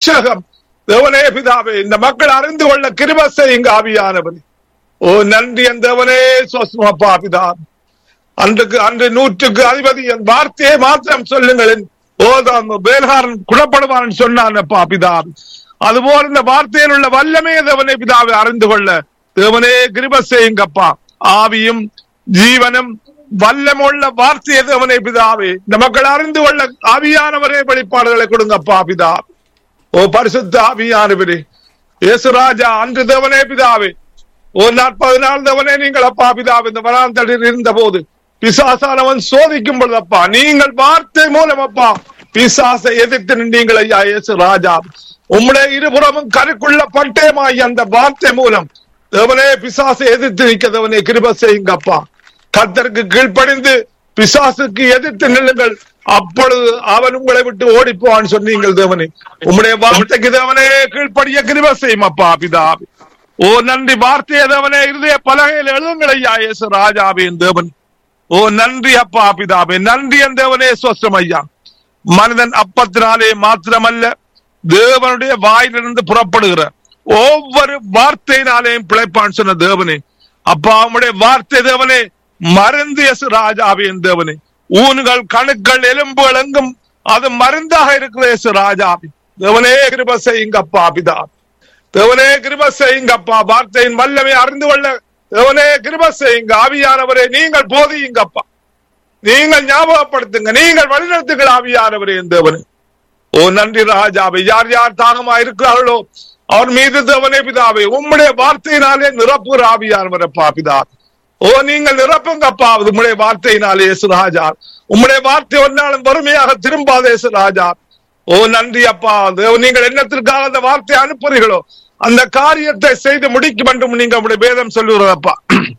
ரட்சகம் தேவனே பிதாவே இந்த மக்கள் அறிந்து கொள்ள கிருப செய்யுங்க ஆவியானவரே ஓ நன்றி என் தேவனே சொஸ்மப்பா பிதாவே அன்றுக்கு அன்று நூற்றுக்கு அதிபதி என் வார்த்தையை மாத்திரம் சொல்லுங்கள் ஓதாம் வேல்காரன் குணப்படுவான் சொன்னான் அப்பா பிதாவே அதுபோல் இந்த வார்த்தையில் உள்ள வல்லமே தேவனே பிதாவை அறிந்து கொள்ள தேவனே கிருப செய்யுங்கப்பா ஆவியும் ஜீவனும் வல்லமுள்ள வார்த்தையை தேவனே பிதாவே இந்த மக்கள் அறிந்து கொள்ள ஆவியானவரே வெளிப்பாடுகளை கொடுங்கப்பா பிதா ஓ பரிசுத்த ஆவியானவரே இயேசுராஜா அன்று தேவனே பிதாவே ஒரு நாற்பது நாள் தேவனே நீங்கள் அப்பா பிதாவே இந்த வராந்தடியில் இருந்த போது பிசாசானவன் சோதிக்கும் பொழுது அப்பா நீங்கள் வார்த்தை மூலம் அப்பா பிசாசை எதிர்த்து நின்றீங்கள் ஐயா இயேசு ராஜா உம்முடைய இருபுறமும் கருக்குள்ள பட்டயமாய் அந்த வார்த்தை மூலம் தேவனே பிசாசை எதிர்த்து நிற்கதவனே கிருப செய்யுங்கப்பா கர்த்தருக்கு கீழ்ப்படிந்து பிசாசுக்கு எதிர்த்து நில்லுங்கள் அப்பொழுது அவன் உங்களை விட்டு ஓடிப்போவான்னு சொன்னீங்கள் தேவனே உம்முடைய வார்த்தைக்கு தேவனே கீழ்ப்படிய கிருப செய்யும் அப்பா பிதாவே ஓ நன்றி வார்த்தையை தேவனே இருதய பலகையில் எழுதுங்கள் ஐயா இயேசு ராஜாவின் தேவன் ஓ நன்றி அப்பா பிதாவே நன்றி என் தேவனே சொஸ்டம் ஐயா மனிதன் அப்பத்தினாலே மாத்திரமல்ல தேவனுடைய வாயிலிருந்து புறப்படுகிற ஒவ்வொரு வார்த்தையினாலேயும் பிழைப்பான் சொன்ன தேவனே அப்பா உம்முடைய வார்த்தை தேவனே மருந்து எஸ் ராஜாவின் தேவனே ஊன்கள் கணுக்கள் எலும்புகள் எங்கும் அது மருந்தாக இருக்கிற எஸ் ராஜாவி தேவனே கிருப செய்யுங்கப்பா பிதா தேவனே கிருப செய்யுங்கப்பா வார்த்தையின் வல்லமை அறிந்து கொள்ள தேவனே கிருப செய்யுங்க ஆவியானவரே நீங்கள் போதியுங்கப்பா நீங்கள் ஞாபகப்படுத்துங்க நீங்கள் வழிநடத்துங்கள் ஆவியானவரே என் தேவனே ஓ நன்றி ராஜாவை யார் யார் தாகமா இருக்கிறார்களோ அவர் மீது தேவனே பிதாவே உம்முடைய வார்த்தையினாலே நிரப்புகிற ஆவியானவரப்பா பிதா ஓ நீங்கள் நிரப்புங்கப்பா உம்முடைய வார்த்தையினாலே இயேசு ராஜா உம்முடைய வார்த்தை ஒன்னாலும் வறுமையாக திரும்பாத இயேசு ராஜா ஓ நன்றி அப்பா தேவ- நீங்கள் என்னத்திற்காக அந்த வார்த்தையை அனுப்புறீர்களோ அந்த காரியத்தை செய்து முடிக்கும் என்றும் நீங்க உங்களுடைய வேதம் சொல்லுகிறதப்பா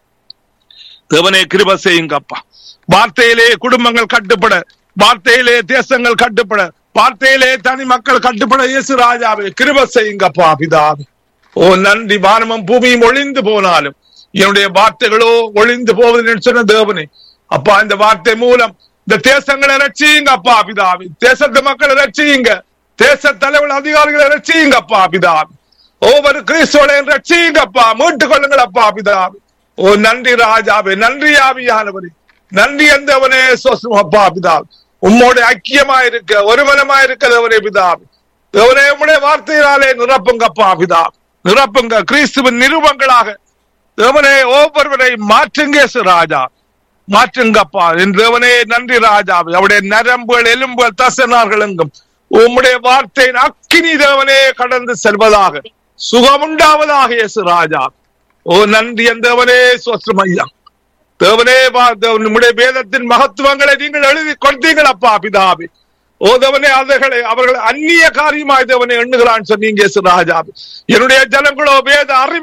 தேவனே கிருப செய்யுங்கப்பா வார்த்தையிலே குடும்பங்கள் கட்டுப்பட வார்த்தையிலே தேசங்கள் கட்டுப்பட வார்த்தையிலே தனி மக்கள் கட்டுப்பட இயேசு ராஜாவே கிருப செய்யுங்கப்பா பிதாவே ஓ நன்றி வானமும் பூமியும் ஒளிந்து போனாலும் என்னுடைய வார்த்தைகளோ ஒளிந்து போவதுன்னு சொன்ன தேவனே அப்பா இந்த வார்த்தை மூலம் இந்த தேசங்களை ரட்சியுங்க அப்பா பிதாவே தேசத்து மக்களை ரட்சியுங்க தேச தலைவர் அதிகாரிகளை ரட்சியுங்க அப்பா பிதாவே ஒவ்வொரு கிறிஸ்துவனையும் ரட்சியுங்கப்பா மீட்டுக் கொள்ளுங்கள் அப்பா பிதாவே ஓ நன்றி ராஜாவே நன்றி ஆவியானவரே நன்றி எந்தவனே சொசம் அப்பா பிதாவே உம்மோட ஐக்கியமா இருக்க ஒருமனமா இருக்க தேவனே பிதாவே தேவனே உம்முடைய வார்த்தையினாலே நிரப்புங்கப்பா பிதா நிரப்புங்க கிறிஸ்துவின் நிருபங்களாக தேவனே ஒவ்வொருவரை மாற்றுங்க இயேசு ராஜா மாற்றுங்கப்பா என் தேவனே நன்றி ராஜாவே அவருடைய நரம்புகள் எலும்புகள் தசனார்கள் எங்கும் உம்முடைய வார்த்தையின் அக்கினி தேவனே கடந்து செல்வதாக சுகமுண்டாவதாக இயேசு ராஜா ஓ நன்றி என் தேவனே சொஸ்ரம் ஐயா தேவனே வா- தேவ- நம்முடைய வேதத்தின் மகத்துவங்களை நீங்கள் எழுதி கொடுத்தீங்கள் அப்பா பிதாவே ஓ தேவனே அவர்களை அவர்களை அந்நிய காரியமாய் தேவனை எண்ணுகிறான் சொன்னீங்க இயேசு ராஜாவே என்னுடைய ஜனங்களோ வேத அறிவு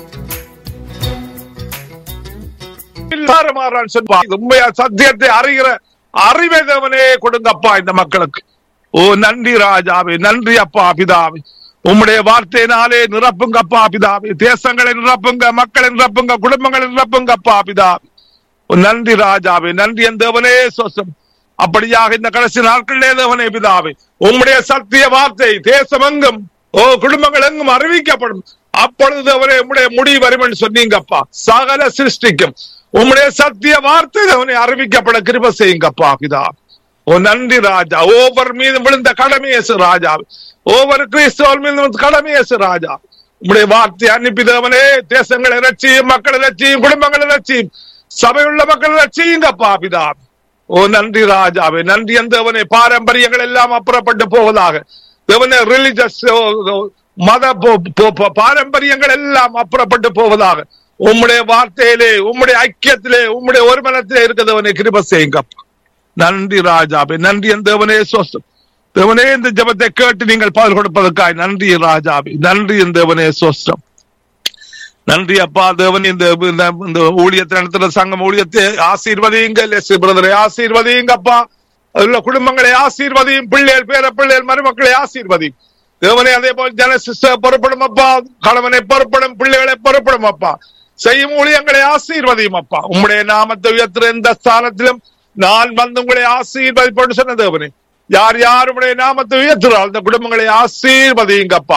மாறான் சொல்வா உண்மையா சத்தியத்தை அறிகிற அறிவை தேவனே கொடுங்கப்பா இந்த மக்களுக்கு ஓ நன்றி ராஜாவே நன்றி அப்பா பிதாவே உம்முடைய வார்த்தையினாலே நிரப்புங்கப்பா பிதாவே தேசங்களை நிரப்புங்க மக்களை நிரப்புங்க குடும்பங்களை நிரப்புங்கப்பா பிதாவே ஓ நன்றி ராஜாவே நன்றி என் தேவனே சொசம் அப்படியாக இந்த கடைசி நாட்களிலே தேவனே பிதாவே உம்முடைய சத்திய வார்த்தை தேசமெங்கும் ஓ குடும்பங்கள் எங்கும் அறிவிக்கப்படும் அப்பொழுது தேவனே உம்முடைய முடிவு வரும் என்று சொன்னீங்கப்பா சகல சிருஷ்டிக்கும் உம்முடைய சத்திய வார்த்தை தேவனை அறிவிக்கப்பட கிருப செய்யுங்கப்பா பிதா ஓ நன்றி ராஜா ஒவ்வொரு மீது விழுந்த கடமையேசு ராஜா ஒவ்வொரு கிறிஸ்தவர் மீது கடமையேசு ராஜா உம்முடைய வார்த்தை அனுப்பி தேவனே தேசங்களை ரட்சியும் மக்களை ரட்சியும் குடும்பங்களை ரட்சியும் சபையுள்ள மக்கள் ரட்சியுங்கப்பா பிதா ஓ நன்றி ராஜாவே நன்றி என் தேவனே பாரம்பரியங்கள் எல்லாம் அப்புறப்பட்டு போவதாக தேவனே ரிலிஜியஸ் மத போ- போ- போ- பாரம்பரியங்கள் எல்லாம் அப்புறப்பட்டு போவதாக உம்முடைய வார்த்தையிலே உம்முடைய ஐக்கியத்திலே உம்முடைய ஒருமனத்திலே இருக்கிறதவனை கிருப செய்யுங்கப்பா நன்றி ராஜாவே நன்றி என் தேவனே சோஸ்தம் தேவனே இந்த ஜெபத்தை கேட்டு நீங்கள் பதில் கொடுப்பதற்காய் நன்றி ராஜாவே நன்றி என் தேவனே சோஸ்தம் நன்றி அப்பா தேவன் இந்த இந்த- இந்த ஊழியத்தை நடத்துற சங்கம் ஊழியத்தை ஆசீர்வதியுங்க லெஸ் பிரதரை ஆசீர்வதியுங்க அப்பா அதுல குடும்பங்களை ஆசீர்வதியும் பிள்ளைகள் பேர பிள்ளைகள் மருமக்களை ஆசீர்வதியும் தேவனே அதே போல் ஜன சிஸ்டர் பொறுப்படும் அப்பா கணவனை பொறுப்படும் பிள்ளைகளை பொறுப்படும் அப்பா செய்யும் ஊழியங்களை ஆசீர்வதியும் அப்பா உம்முடைய நாமத்தை உயர்த்துற எந்த ஸ்தானத்திலும் நான் வந்து உங்களை ஆசீர்வதிப்பேன்னு சொன்ன தேவனே யார் யார் உம்முடைய நாமத்தை உயர்த்துறாள் அந்த குடும்பங்களை ஆசீர்வதியுங்கப்பா